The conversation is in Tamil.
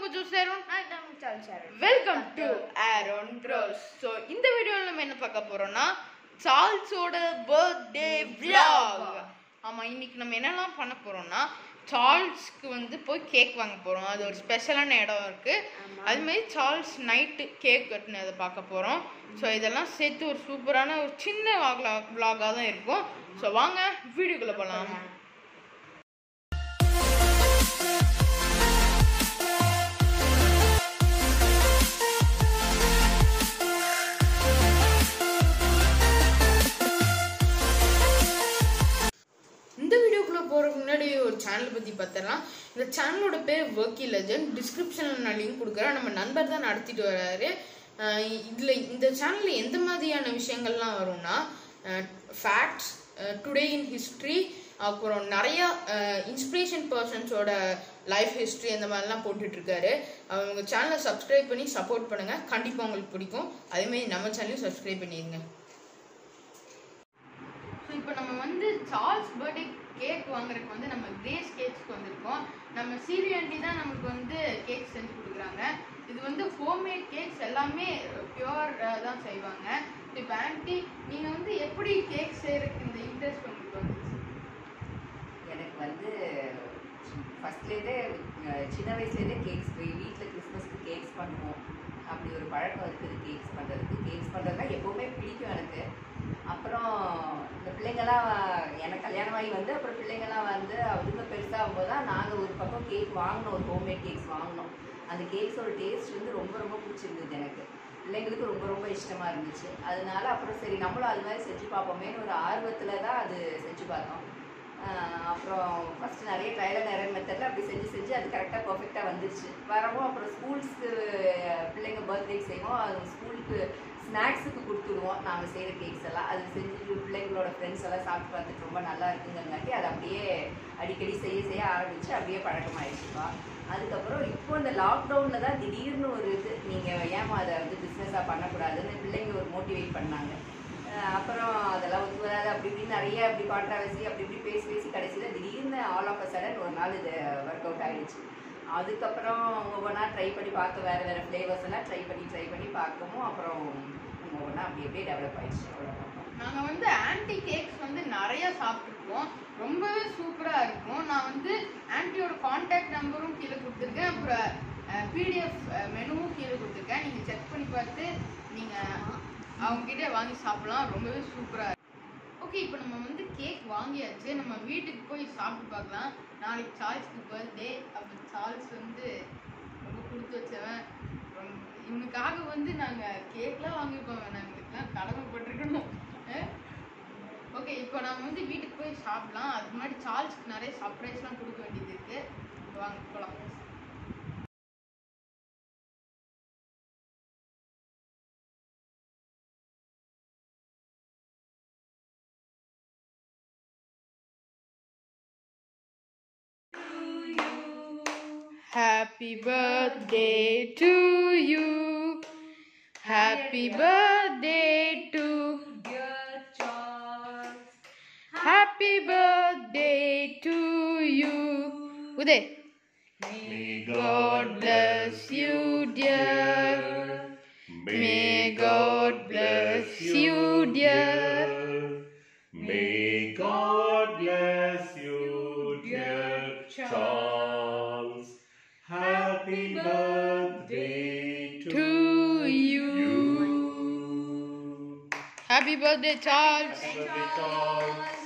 புஜு சேரும் I'm Charles Sharon. Welcome to Aaron bros so இந்த வீடியோவில் நம்ம என்ன பார்க்க போறோம்னா சார்ல்ஸோட பர்த்டே vlog ஆமா இன்னைக்கு நம்ம என்னெல்லாம் பண்ண போறோம்னா சார்ல்ஸ்க்கு வந்து போய் கேக் வாங்க போறோம் அது ஒரு ஸ்பெஷலான இடம் இருக்கு அது மாதிரி சார்ல்ஸ் நைட்டு கேக் கட்டினதை பார்க்க போறோம் ஸோ இதெல்லாம் சேர்த்து ஒரு சூப்பரான ஒரு சின்ன vlog-ஆ தான் இருக்கும் ஸோ வாங்க வீடியோக்குள்ள போகலாம் இந்த வீடியோக்குள்ள போறதுக்கு முன்னாடி ஒரு சேனல் பத்தி பார்த்தலாம் இந்த சேனலோட பேர் ஒர்க்கி லெஜண்ட் டிஸ்கிரிப்ஷன்ல நான் லிங்க் கொடுக்குறேன் நம்ம நண்பர் தான் நடத்திட்டு வராரு அஹ் இதுல இந்த சேனல்ல எந்த மாதிரியான விஷயங்கள்லாம் வரும்னா ஃபேக்ட்ஸ் டுடே இன் ஹிஸ்ட்ரி அப்புறம் நிறைய இன்ஸ்பிரேஷன் பர்சன்ஸோட லைஃப் ஹிஸ்ட்ரி அந்த மாதிரிலாம் போட்டுட்டு இருக்காரு அவங்க சேனலை சப்ஸ்கிரைப் பண்ணி சப்போர்ட் பண்ணுங்க கண்டிப்பா உங்களுக்கு பிடிக்கும் அதே மாதிரி நம்ம சேனலையும் சப்ஸ்கிரைப் பண்ணிடுங்க ஸோ இப்போ நம்ம வந்து சார்ல்ஸ் பர்த்டே கேக் வாங்குறதுக்கு வந்து நம்ம கிரேஸ் கேக்ஸ்க்கு வந்திருக்கோம் நம்ம சீரி ஆண்டி தான் நமக்கு வந்து கேக் செஞ்சு கொடுக்குறாங்க இது வந்து ஹோம்மேட் கேக்ஸ் எல்லாமே பியூர் தான் செய்வாங்க இப்போ ஆண்டி நீங்கள் வந்து எப்படி கேக் செய்யறதுக்கு இந்த இன்ட்ரெஸ்ட் உங்களுக்கு வந்துச்சு எனக்கு வந்து ஃபஸ்ட்லேருந்தே சின்ன வயசுலேருந்தே கேக்ஸ் வீட்டில் கிறிஸ்மஸ்க்கு கேக்ஸ் பண்ணுவோம் அப்படி ஒரு பழக்கம் இருக்குது கேக்ஸ் பண்ணுறதுக்கு கேக்ஸ் பண்ணுறதுனா எப்போவுமே பிடிக்கும் எனக்கு அப்புறம் இந்த பிள்ளைங்களாம் எனக்கு கல்யாணம் ஆகி வந்து அப்புறம் பிள்ளைங்களாம் வந்து அதுங்க பெருசாகும்போது தான் நாங்கள் ஒரு பக்கம் கேக் வாங்கினோம் ஒரு ஹோம்மேட் கேக்ஸ் வாங்கினோம் அந்த கேக்ஸோட டேஸ்ட் வந்து ரொம்ப ரொம்ப பிடிச்சிருந்தது எனக்கு பிள்ளைங்களுக்கு ரொம்ப ரொம்ப இஷ்டமாக இருந்துச்சு அதனால அப்புறம் சரி நம்மளும் அது மாதிரி செஞ்சு பார்ப்போமேன்னு ஒரு ஆர்வத்தில் தான் அது செஞ்சு பார்த்தோம் ஆஹ் அப்புறம் ஃபஸ்ட்டு நிறைய ட்ரையல் நிறைய மெத்தடில் அப்படி செஞ்சு செஞ்சு அது கரெக்டாக பர்ஃபெக்டாக வந்துருச்சு வரவும் அப்புறம் ஸ்கூல்ஸ்க்கு பிள்ளைங்க பர்த்டே செய்வோம் அது ஸ்கூலுக்கு ஸ்நாக்ஸுக்கு கொடுத்துடுவோம் நாங்கள் செய்கிற கேக்ஸ் எல்லாம் அது செஞ்சு பிள்ளைங்களோட ஃப்ரெண்ட்ஸ் எல்லாம் சாப்பிட்டு பார்த்துட்டு ரொம்ப நல்லா இருக்குங்கிறங்காட்டி அதை அப்படியே அடிக்கடி செய்ய செய்ய ஆரம்பித்து அப்படியே பழக்கமாயிடுச்சுப்பா அதுக்கப்புறம் இப்போ இந்த லாக்டவுனில் தான் திடீர்னு ஒரு இது நீங்கள் ஏமா அதை வந்து பிஸ்னஸாக பண்ணக்கூடாதுன்னு பிள்ளைங்க ஒரு மோட்டிவேட் பண்ணாங்க அஹ் அப்புறம் அதெல்லாம் ஒத்து வராது அப்படி இப்படின்னு நிறைய அப்படி கான்ட்ராவர்சி அப்படி இப்படி பேசி பேசி கடைசியில் திடீர்னு ஆல் ஆஃப் அ சடன் ஒரு நாள் இது ஒர்க் அவுட் ஆகிடுச்சு அதுக்கப்புறம் ஒவ்வொன்றா ட்ரை பண்ணி பார்க்க வேறு வேறு ஃப்ளேவர்ஸ் எல்லாம் ட்ரை பண்ணி ட்ரை பண்ணி பார்க்கவும் அப்புறம் ஒவ்வொன்றா அப்படி அப்படியே டெவலப் ஆயிடுச்சு அவ்வளோதான் நாங்கள் வந்து ஆன்டி கேக்ஸ் வந்து நிறைய சாப்பிட்ருக்கோம் ரொம்பவே சூப்பராக இருக்கும் நான் வந்து ஆன்ட்டியோட காண்டாக்ட் நம்பரும் கீழே கொடுத்துருக்கேன் அப்புறம் பிடிஎஃப் மெனுவும் கீழே கொடுத்துருக்கேன் நீங்கள் செக் பண்ணி பார்த்து நீங்கள் அவங்ககிட்ட வாங்கி சாப்பிடலாம் ரொம்பவே சூப்பராக இருக்கும் ஓகே இப்போ நம்ம வந்து கேக் வாங்கியாச்சு நம்ம வீட்டுக்கு போய் சாப்பிட்டு பார்க்கலாம் நாளைக்கு சார்ல்ஸ்க்கு பர்த்டே அப்போ சார்ல்ஸ் வந்து ரொம்ப கொடுத்து வச்சவன் ரொம்ப இவனுக்காக வந்து நாங்கள் கேக்லாம் வாங்கியிருக்கோம் நாங்களுக்குலாம் கடமைப்பட்டிருக்கணும் ஓகே இப்போ நம்ம வந்து வீட்டுக்கு போய் சாப்பிடலாம் அதுக்கு முன்னாடி சார்ல்ஸ்க்கு நிறைய சர்ப்ரைஸ்லாம் கொடுக்க வேண்டியது இருக்கு வாங்க போகலாம் Happy birthday to you. Happy birthday to Happy birthday to you. Uday. May God bless you, dear. May God bless you, dear. May God bless you, dear Charles. Happy birthday to, To you. you. Happy birthday, Charles. Happy birthday, Charles.